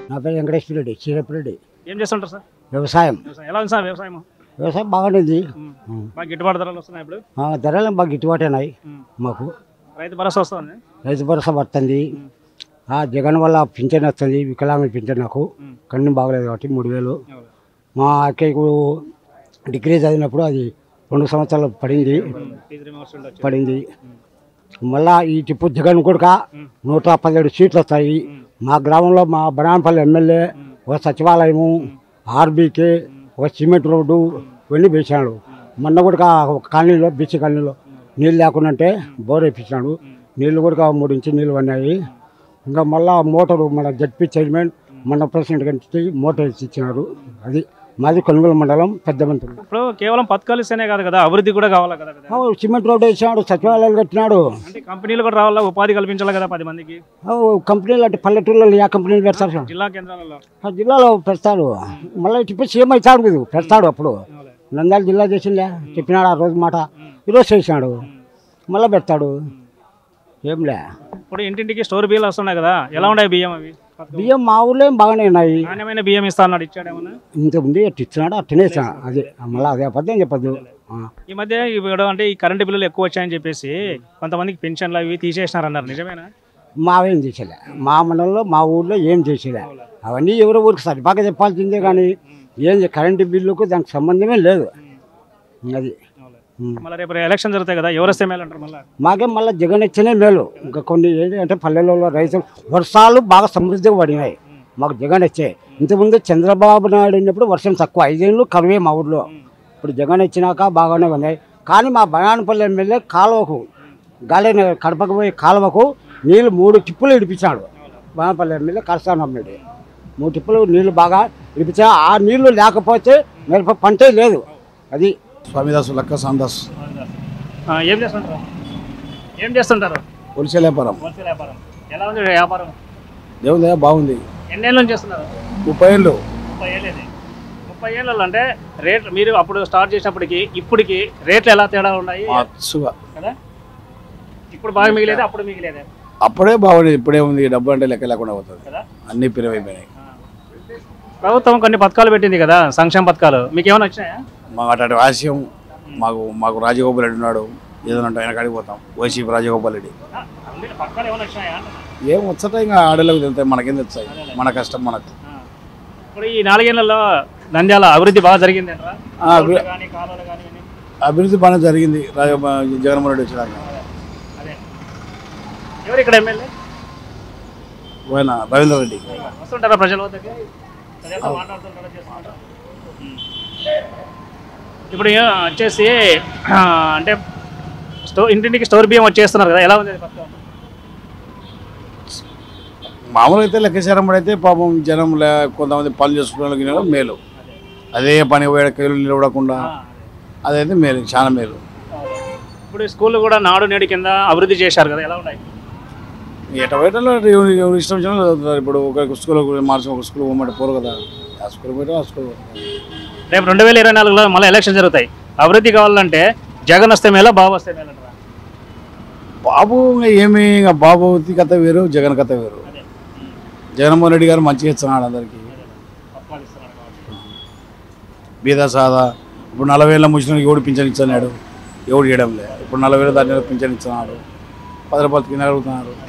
నా పేరు వెంకటేశ్వర రెడ్డి చీరపిరెడ్డి ఏం చేస్తుంటారు సార్ వ్యవసాయం వ్యవసాయం ఎలా ఉంది సార్ వ్యవసాయం వ్యవసాయం బాగానే ఉంది ఉమ్. బాగా గిట్టుబాటు ధరలు వస్తున్నాయి ఇప్పుడు ఆ, ధరలు బాగా గిట్టుబాటేనాయి ఉమ్. మాకు రైతు భరోసా వస్తుంది రైతు భరోసా పడుతుంది ఆ జగన్ వల్ల పింఛన్ వస్తుంది వికలాంగుల పింఛన్ నాకు ఉమ్. కన్ను బాగలేదు కాబట్టి మూడు వేలు ఎవరు? మా అక్కయ్యకు డిగ్రీ చదివినప్పుడు అది రెండు సంవత్సరాలు పడింది ఫీజు రిమర్స్మెంట్ వచ్చి పడింది మళ్ళా ఈ టిప్పు జగన్ కూడా నూట పదిహేడు సీట్లు వస్తాయి మా గ్రామంలో మా బనానపల్లి ఎమ్మెల్యే ఒక సచివాలయము ఆర్బీకే ఒక సిమెంట్ రోడ్డు ఇవన్నీ వేసినాడు మొన్న కూడా ఒక కాలనీలో బీసీ కాలనీలో నీళ్ళు లేకుండా అంటే బోర్ వేయించినాడు నీళ్ళు కూడా మూడు ఇంచు నీళ్ళు ఉన్నాయి ఇంకా మళ్ళా మోటారు మన జడ్పీ చైర్మన్ మన ప్రెసిడెంట్ గారికి మోటార్ ఇచ్చి ఇచ్చినారు అది మాది కొనుగోలు మండలం పెద్ద మంత్రులు ఇప్పుడు కేవలం పథకాలు ఇస్తేనే కాదు కదా అభివృద్ధి కూడా కావాలి కదా కదా ఆ, సిమెంట్ రోడ్డు వేసినాడు సచివాలయాలు కట్టినాడు అంటే కంపెనీలు కూడా రావాలా ఉపాధి కల్పించాలి కదా పది మందికి ఆ, కంపెనీలు అంటే పల్లెటూళ్ళలో ఏ కంపెనీలు పెడతారు జిల్లా కేంద్రాలలో ఆ జిల్లాలో పెడతాడు మళ్ళీ ఇప్పుడు సీఎం అవుతాడు మీరు పెడతాడు అప్పుడు నంద్యాల జిల్లా చేసిందే చెప్పినాడు ఆ రోజు మాట ఈరోజు చేసినాడు మళ్ళీ పెడతాడు ఏంలే ఇప్పుడు ఇంటింటికి స్టోర్ బియ్యాలు వస్తున్నాయి కదా ఎలా ఉన్నాయి బియ్యం అవి బియ్యం మా ఊళ్ళో ఏం బాగానే ఉన్నాయి నాణ్యమైన బియ్యం ఇస్తా అన్నాడు ఇచ్చాడేమన్నా ఇంత ఉంది అట్టు ఇచ్చినాడు అట్టనే ఇచ్చినాడు అదే మళ్ళీ అదే అబద్ధం చెప్పద్దు ఆ. ఈ మధ్య ఇప్పుడు అంటే ఈ కరెంటు బిల్లులు ఎక్కువ వచ్చాయని చెప్పేసి కొంతమందికి పెన్షన్లు అవి తీసేసినారు అన్నారు నిజమేనా మావేం చేసేలే మా మండలంలో మా ఊళ్ళో ఏం చేసేలే అవన్నీ ఎవరో ఊరికి సరిపాక చెప్పాల్సిందే కానీ ఏం చే- కరెంటు బిల్లుకు దానికి సంబంధమే లేదు అది ఉం. మళ్ళీ రేపు ఎలక్షన్ జరుగుతాయి కదా ఎవరు వస్తే మేలు అంటారు మళ్ళీ మాకేం మళ్ళీ జగన్ ఇచ్చినే మేలు ఇంకా కొన్ని ఏంటి అంటే పల్లెలలో రైతులు వర్షాలు బాగా సమృద్ధిగా పడినాయి మాకు జగన్ ఇచ్చే ఇంతకుముందు చంద్రబాబు నాయుడు ఉన్నప్పుడు వర్షం తక్కువ ఐదేళ్ళు కరువే మా ఊర్లో ఇప్పుడు జగన్ ఇచ్చినాక బాగానే ఉన్నాయి కానీ మా బనానపల్లి ఎమ్మెల్యే కాలువకు గాలి కడపకు పోయి కాలువకు నీళ్ళు మూడు టిప్పులు ఇడిపించాడు బనానపల్లి ఎమ్మెల్యే కరసానం రెడ్డి మూడు టిప్పులు నీళ్లు బాగా ఇడిపించా ఆ నీళ్లు లేకపోతే మిరప పంటే లేదు అది స్వామిదాసు లక్క సాందాస్ ఆ, ఏం చేస్తుంటారు ఏం చేస్తుంటారు హోల్సేల్ వ్యాపారం హోల్సేల్ వ్యాపారం ఎలా ఉంది వ్యాపారం దేవుని బాగుంది ఎన్నేళ్ళ నుంచి చేస్తున్నారు ముప్పై ఏళ్ళు ముప్పై ఏళ్ళది ముప్పై ఏళ్ళలో అంటే రేట్ మీరు అప్పుడు స్టార్ట్ చేసినప్పటికి ఇప్పటికి రేట్లు ఎలా తేడా ఉన్నాయి మస్తుగా కదా ఇప్పుడు బాగా మిగిలేదు అప్పుడు మిగిలేదు అప్పుడే బాగుంది ఇప్పుడే ఉంది డబ్బు అంటే లెక్క లేకుండా పోతుంది కదా అన్ని పిరవైపోయినాయి ప్రభుత్వం కొన్ని పథకాలు పెట్టింది కదా సంక్షేమ పథకాలు మీకు ఏమైనా వచ్చినాయా మాకు అటువంటి ఆశయం మాకు మాకు రాజగోపాల్ రెడ్డి ఉన్నాడు ఏదైనా ఉంటే ఆయన కాడికి పోతాం వైసీపీ రాజగోపాల్ రెడ్డి ఆ, ఉంది, పథకాలు ఏమైనా వచ్చినాయా అంటున్నా. ఏం వచ్చట ఇంకా ఆడలకు తెలుస్తాయి మనకేం తెలుస్తాయి మన కష్టం మనకు ఆ. ఇప్పుడు ఈ నాలుగేళ్లలో నంద్యాల అభివృద్ధి బాగా జరిగింది అంటారా ఆ, అభి- కానీ కాలువలు కానీ ఇవన్నీ. అభివృద్ధి బాగానే జరిగింది రాజ జగన్మోహన్ రెడ్డి వచ్చినాక అదే ఎవరు ఇక్కడ ఎమ్మెల్యే పోయిన రవీంద్ర రెడ్డి వస్తుంటారా ప్రజల వద్దకి ప్రజలతో మాట్లాడుతుంటారా చేస్తుంటారా ఉమ్. ఇప్పుడు ఏ- వచ్చేసి ఆ, అంటే స్టో ఇంటింటికి స్టోర్ బియ్యం వచ్చేస్తున్నారు కదా ఎలా ఉంది అది పథకం? మామూలుగా అయితే లెక్కచారం అయితే పాపం జనం లే- కొంతమంది పనులు చేసుకునే వాళ్ళకి ఏమో మేలు అదే పని పోయే కైలు నిలబడకుండా ఆ, అదైతే మేలు చాలా మేలు ఇప్పుడు ఈ స్కూల్ కూడా నాడు నేడు కింద అభివృద్ధి చేశారు కదా ఎలా ఉన్నాయి ఎట బయటలో ఎవరి ఎవరి ఇష్టం వచ్చిన వాళ్ళు చదువుతారు ఇప్పుడు ఒక స్కూల్ మార్చి ఒక స్కూల్ పోమంటే పోరు కదా ఆ స్కూల్ పోయితే ఆ స్కూల్ రేపు రెండు వేల ఇరవై నాలుగులో మళ్ళీ ఎలక్షన్ జరుగుతాయి అభివృద్ధి కావాలంటే జగన్ వస్తే మేలా బాబు వస్తే మేలంటారా బాబు ఇంకా ఏమి ఇంకా బాబు కథ వేరు జగన్ కథ వేరు అదే జగన్మోహన్ రెడ్డి గారు మంచిగా ఇస్తున్నాడు అందరికి పథకాలు ఇస్తున్నారు కాబట్టి. బీదా సాదా ఇప్పుడు నలభై ఏళ్ళ ముసిన ఎవడు పింఛన్ ఇస్తున్నాడు ఎవడు చేయడం లేదు ఇప్పుడు నలభై ఏళ్ళ దాని పింఛన్ ఇస్తున్నాడు పది రూపాయలు కింద అడుగుతున్నారు